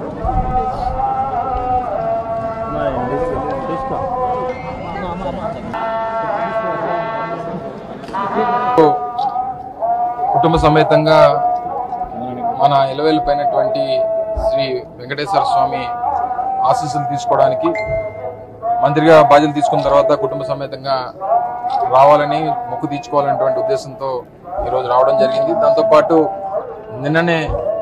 కుటుంబ సమేతంగా మన ఇలవేలిపోయినటువంటి శ్రీ వెంకటేశ్వర స్వామి ఆశీస్సులు తీసుకోవడానికి మంత్రిగా బాధ్యతలు తీసుకున్న తర్వాత కుటుంబ సమేతంగా రావాలని మొక్కు తీర్చుకోవాలనేటువంటి ఉద్దేశంతో ఈరోజు రావడం జరిగింది దాంతోపాటు నిన్ననే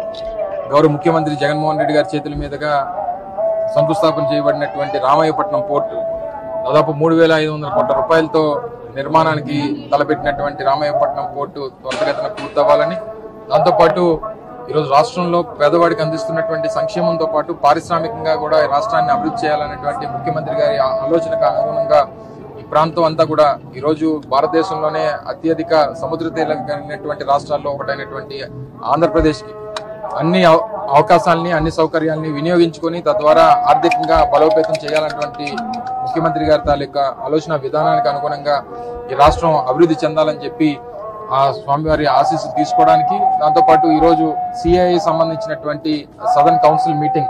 గౌరవ ముఖ్యమంత్రి జగన్మోహన్ రెడ్డి గారి చేతుల మీదుగా శంకుస్థాపన చేయబడినటువంటి రామాయపట్నం పోర్టు దాదాపు మూడు వేల ఐదు వందల కోట్ల రూపాయలతో నిర్మాణానికి తలపెట్టినటువంటి రామాయపట్నం పోర్టు త్వరితగతిన పూర్తవ్వాలని దాంతోపాటు ఈరోజు రాష్ట్రంలో పేదవాడికి అందిస్తున్నటువంటి సంక్షేమంతో పాటు పారిశ్రామికంగా కూడా ఈ రాష్ట్రాన్ని అభివృద్ధి చేయాలనేటువంటి ముఖ్యమంత్రి గారి ఆ- ఆలోచనకు అనుగుణంగా ఈ ప్రాంతం అంతా కూడా ఈరోజు భారతదేశంలోనే అత్యధిక సముద్ర తీరం కలిగినటువంటి రాష్ట్రాల్లో ఒకటైనటువంటి ఆంధ్రప్రదేశ్కి అన్ని అవ- అవకాశాలని అన్ని సౌకర్యాలని వినియోగించుకొని తద్వారా ఆర్థికంగా బలోపేతం చేయాలన్నటువంటి ముఖ్యమంత్రి గారి తాలూకా ఆలోచన విధానానికి అనుగుణంగా ఈ రాష్ట్రం అభివృద్ధి చెందాలని చెప్పి ఆ స్వామివారి ఆశీస్సు తీసుకోవడానికి దాంతోపాటు ఈరోజు సిఐ సంబంధించినటువంటి సదర్న్ కౌన్సిల్ మీటింగ్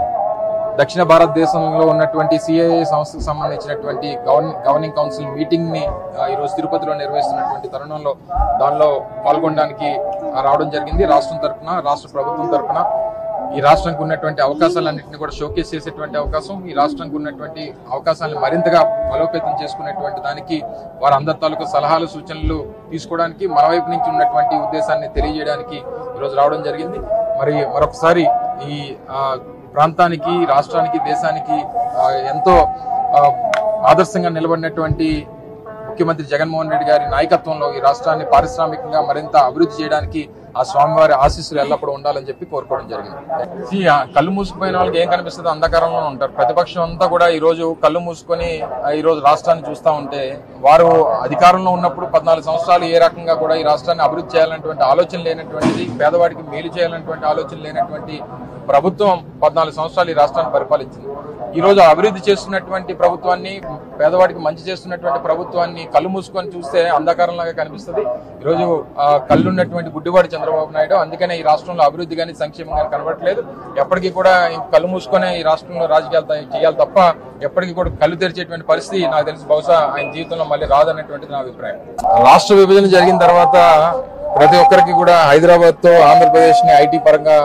దక్షిణ భారతదేశంలో ఉన్నటువంటి సిఐఏ సంస్థకు సంబంధించినటువంటి గవర్న గవర్నింగ్ కౌన్సిల్ మీటింగ్ ని ఆ, ఈ రోజు తిరుపతిలో నిర్వహిస్తున్నటువంటి తరుణంలో దానిలో పాల్గొనడానికి ఆ, రావడం జరిగింది రాష్ట్రం తరపున రాష్ట్ర ప్రభుత్వం తరపున ఈ రాష్ట్రానికి ఉన్నటువంటి అవకాశాలన్నింటినీ కూడా షోకేస్ చేసేటువంటి అవకాశం ఈ రాష్ట్రానికి ఉన్నటువంటి అవకాశాలను మరింతగా బలోపేతం చేసుకునేటువంటి దానికి వారి అందరి తాలూకు సలహాలు సూచనలు తీసుకోవడానికి మన వైపు నుంచి ఉన్నటువంటి ఉద్దేశాన్ని తెలియజేయడానికి ఈరోజు రావడం జరిగింది మరి మరొకసారి ఈ ఆ, ప్రాంతానికి రాష్ట్రానికి దేశానికి ఆ, ఎంతో ఆ, ఆదర్శంగా నిలబడినటువంటి ముఖ్యమంత్రి జగన్మోహన్ రెడ్డి గారి నాయకత్వంలో ఈ రాష్ట్రాన్ని పారిశ్రామికంగా మరింత అభివృద్ధి చేయడానికి ఆ స్వామివారి ఆశీస్సులు ఎల్లప్పుడూ ఉండాలని చెప్పి కోరుకోవడం జరిగింది See, ఆ కళ్ళు మూసుకుపోయిన వాళ్ళకి ఏం కనిపిస్తుంది అంధకారంలో ఉంటారు ప్రతిపక్షం అంతా కూడా ఈ రోజు కళ్ళు మూసుకొని ఆ, ఈ రోజు రాష్ట్రాన్ని చూస్తా ఉంటే వారు అధికారంలో ఉన్నప్పుడు పద్నాలుగు సంవత్సరాలు ఏ రకంగా కూడా ఈ రాష్ట్రాన్ని అభివృద్ధి చేయాలన్నటువంటి ఆలోచన లేనటువంటిది పేదవాడికి మేలు చేయాలన్నటువంటి ఆలోచన లేనటువంటి ప్రభుత్వం పద్నాలుగు సంవత్సరాలు ఈ రాష్ట్రాన్ని పరిపాలించింది ఈ రోజు అభివృద్ధి చేస్తున్నటువంటి ప్రభుత్వాన్ని పేదవాడికి మంచి చేస్తున్నటువంటి ప్రభుత్వాన్ని కళ్ళు మూసుకొని చూస్తే అంధకారంలాగా కనిపిస్తుంది ఈ రోజు ఆ, కళ్ళు ఉన్నటువంటి గుడ్డివాడి చంద్రబాబు నాయుడు అందుకనే ఈ రాష్ట్రంలో అభివృద్ధి కానీ సంక్షేమం కానీ కనబడట్లేదు ఎప్పటికీ కూడా ఈ కళ్ళు మూసుకొని ఈ రాష్ట్రంలో రాజకీయాలు త- చేయాలి తప్ప ఎప్పటికీ కూడా కళ్ళు తెరిచేటువంటి పరిస్థితి నాకు తెలిసి బహుశా ఆయన జీవితంలో మళ్ళీ రాదనేటువంటిది నా అభిప్రాయం రాష్ట్ర విభజన జరిగిన తర్వాత ప్రతి ఒక్కరికి కూడా హైదరాబాద్ తో ఆంధ్రప్రదేశ్ ని ఐటీ పరంగా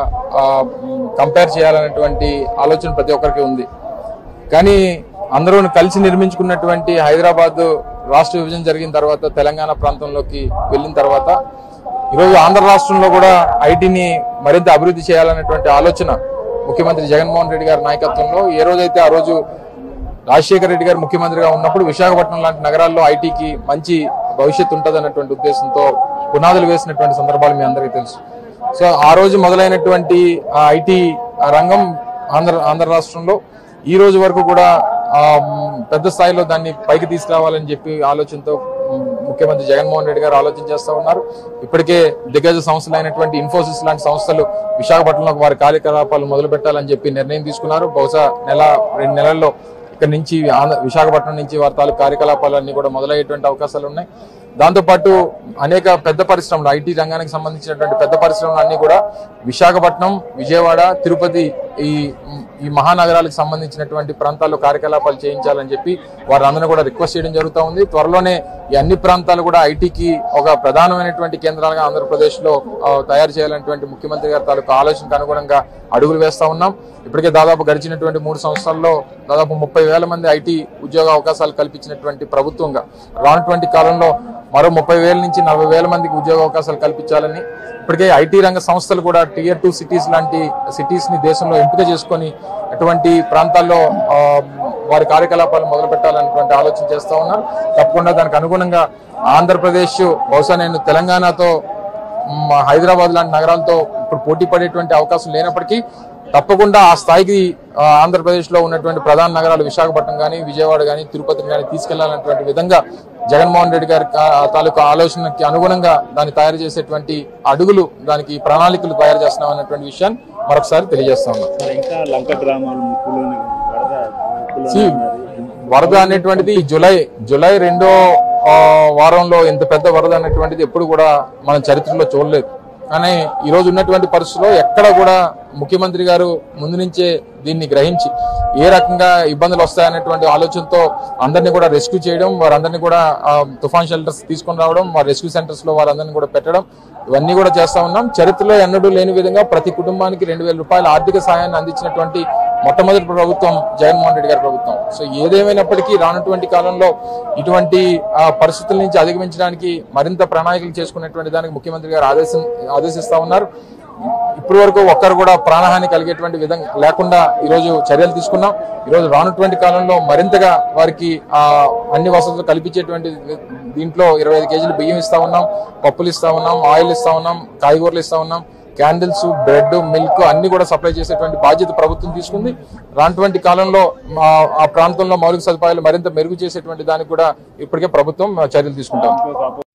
కంపేర్ చేయాలనేటువంటి ఆలోచన ప్రతి ఒక్కరికి ఉంది కానీ అందరూ కలిసి నిర్మించుకున్నటువంటి హైదరాబాద్ రాష్ట్ర విభజన జరిగిన తర్వాత తెలంగాణ ప్రాంతంలోకి వెళ్ళిన తర్వాత ఈరోజు ఆంధ్ర రాష్ట్రంలో కూడా ఐటీని మరింత అభివృద్ధి చేయాలనేటువంటి ఆలోచన ముఖ్యమంత్రి జగన్మోహన్ రెడ్డి గారి నాయకత్వంలో ఏ రోజైతే ఆ రోజు రాజశేఖర రెడ్డి గారు ముఖ్యమంత్రిగా ఉన్నప్పుడు విశాఖపట్నం లాంటి నగరాల్లో ఐటీకి మంచి భవిష్యత్తు ఉంటుంది అన్నటువంటి ఉద్దేశంతో పునాదులు వేసినటువంటి సందర్భాలు మీ అందరికీ తెలుసు సో ఆ రోజు మొదలైనటువంటి ఆ ఐటీ రంగం ఆంధ్ర ఆంధ్ర రాష్ట్రంలో ఈ రోజు వరకు కూడా ఆ, మ్, పెద్ద స్థాయిలో దాన్ని పైకి తీసుకురావాలని చెప్పి ఆలోచనతో మ్, ముఖ్యమంత్రి జగన్మోహన్ రెడ్డి గారు ఆలోచన చేస్తా ఉన్నారు ఇప్పటికే దిగ్గజ సంస్థలు అయినటువంటి ఇన్ఫోసిస్ లాంటి సంస్థలు విశాఖపట్నంలో వారి కార్యకలాపాలు మొదలు పెట్టాలని చెప్పి నిర్ణయం తీసుకున్నారు బహుశా నెల రెండు నెలల్లో ఇక్కడ నుంచి ఆంధ్ర- విశాఖపట్నం నుంచి వారి తాలూకు కార్యకలాపాలన్నీ కూడా మొదలయ్యేటువంటి అవకాశాలు ఉన్నాయి దాంతోపాటు అనేక పెద్ద పరిశ్రమలు ఐటీ రంగానికి సంబంధించినటువంటి పెద్ద పరిశ్రమలు అన్ని కూడా విశాఖపట్నం విజయవాడ తిరుపతి ఈ ఈ మహానగరాలకు సంబంధించినటువంటి ప్రాంతాల్లో కార్యకలాపాలు చేయించాలని చెప్పి వారందరూ కూడా రిక్వెస్ట్ చేయడం జరుగుతూ ఉంది త్వరలోనే ఈ అన్ని ప్రాంతాలు కూడా ఐటీకి ఒక ప్రధానమైనటువంటి కేంద్రాలుగా ఆంధ్రప్రదేశ్ లో ఆ, తయారు చేయాలనేటువంటి ముఖ్యమంత్రి గారి తాలూకు ఆలోచనకు అనుగుణంగా అడుగులు వేస్తా ఉన్నాం ఇప్పటికే దాదాపు గడిచినటువంటి మూడు సంవత్సరాల్లో దాదాపు ముప్పై వేల మంది ఐటీ ఉద్యోగ అవకాశాలు కల్పించినటువంటి ప్రభుత్వంగా రానటువంటి కాలంలో మరో ముప్పై వేల నుంచి నలభై వేల మందికి ఉద్యోగ అవకాశాలు కల్పించాలని ఇప్పటికే ఐటీ రంగ సంస్థలు కూడా టియర్ టూ సిటీస్ లాంటి సిటీస్ ని దేశంలో ఎంపిక చేసుకొని అటువంటి ప్రాంతాల్లో ఆ, వారి కార్యకలాపాలు మొదలు పెట్టాలనేటువంటి ఆలోచన చేస్తా ఉన్నారు తప్పకుండా దానికి అనుగుణంగా ఆంధ్రప్రదేశ్ బహుశా నేను తెలంగాణతో మ్, హైదరాబాద్ లాంటి నగరాలతో ఇప్పుడు పోటీ పడేటువంటి అవకాశం లేనప్పటికీ తప్పకుండా ఆ స్థాయికి ఆ, ఆంధ్రప్రదేశ్ లో ఉన్నటువంటి ప్రధాన నగరాలు విశాఖపట్నం కానీ విజయవాడ కానీ తిరుపతి కానీ తీసుకెళ్లాలన్నటువంటి విధంగా జగన్మోహన్ రెడ్డి గారి కా- తాలూకా ఆలోచనకి అనుగుణంగా దాన్ని తయారు చేసేటువంటి అడుగులు దానికి ప్రణాళికలు తయారు చేస్తున్నాం అన్నటువంటి విషయాన్ని మరొకసారి తెలియజేస్తా ఉన్నాం మరి ఇంకా లంక గ్రామాలు ముక్కులోని వరద ముక్కులోనే See, ఉన్నది. వరద అనేటువంటిది జూలై జూలై రెండో ఆ, వారంలో ఇంత పెద్ద వరద అనేటువంటిది ఎప్పుడు కూడా మనం చరిత్రలో చూడలేదు కానీ ఈ రోజు ఉన్నటువంటి పరిస్థితుల్లో ఎక్కడ కూడా ముఖ్యమంత్రి గారు ముందు నుంచే దీన్ని గ్రహించి ఏ రకంగా ఇబ్బందులు వస్తాయనేటువంటి ఆలోచనతో అందరినీ కూడా రెస్క్యూ చేయడం వారందరినీ కూడా ఆ, తుఫాన్ షెల్టర్స్ తీసుకొని రావడం వారి రెస్క్యూ సెంటర్స్ లో వారందరినీ కూడా పెట్టడం ఇవన్నీ కూడా చేస్తా ఉన్నాం చరిత్రలో ఎన్నడూ లేని విధంగా ప్రతి కుటుంబానికి రెండు వేల రూపాయల ఆర్థిక సహాయాన్ని అందించినటువంటి మొట్టమొదటి ప్రభుత్వం జగన్మోహన్ రెడ్డి గారి ప్రభుత్వం సో ఏదేమైనప్పటికీ రానటువంటి కాలంలో ఇటువంటి ఆ, పరిస్థితుల నుంచి అధిగమించడానికి మరింత ప్రణాళికలు చేసుకునేటువంటి దానికి ముఖ్యమంత్రి గారు ఆదేశం ఆదేశిస్తా ఉన్నారు ఇప్పటి వరకు ఒక్కరు కూడా ప్రాణహాని కలిగేటువంటి విధంగా లేకుండా ఈరోజు చర్యలు తీసుకున్నాం ఈరోజు రానటువంటి కాలంలో మరింతగా వారికి ఆ అన్ని వసతులు కల్పించేటువంటి దీంట్లో ఇరవై ఐదు కేజీలు బియ్యం ఇస్తా ఉన్నాం పప్పులు ఇస్తా ఉన్నాం ఆయిల్ ఇస్తా ఉన్నాం కాయగూరలు ఇస్తా ఉన్నాం క్యాండిల్స్ బ్రెడ్ మిల్క్ అన్ని కూడా సప్లై చేసేటువంటి బాధ్యత ప్రభుత్వం తీసుకుంది రానటువంటి కాలంలో మా- ఆ ప్రాంతంలో మౌలిక సదుపాయాలు మరింత మెరుగు చేసేటువంటి దానికి కూడా ఇప్పటికే ప్రభుత్వం చర్యలు తీసుకుంటాం ఇంకో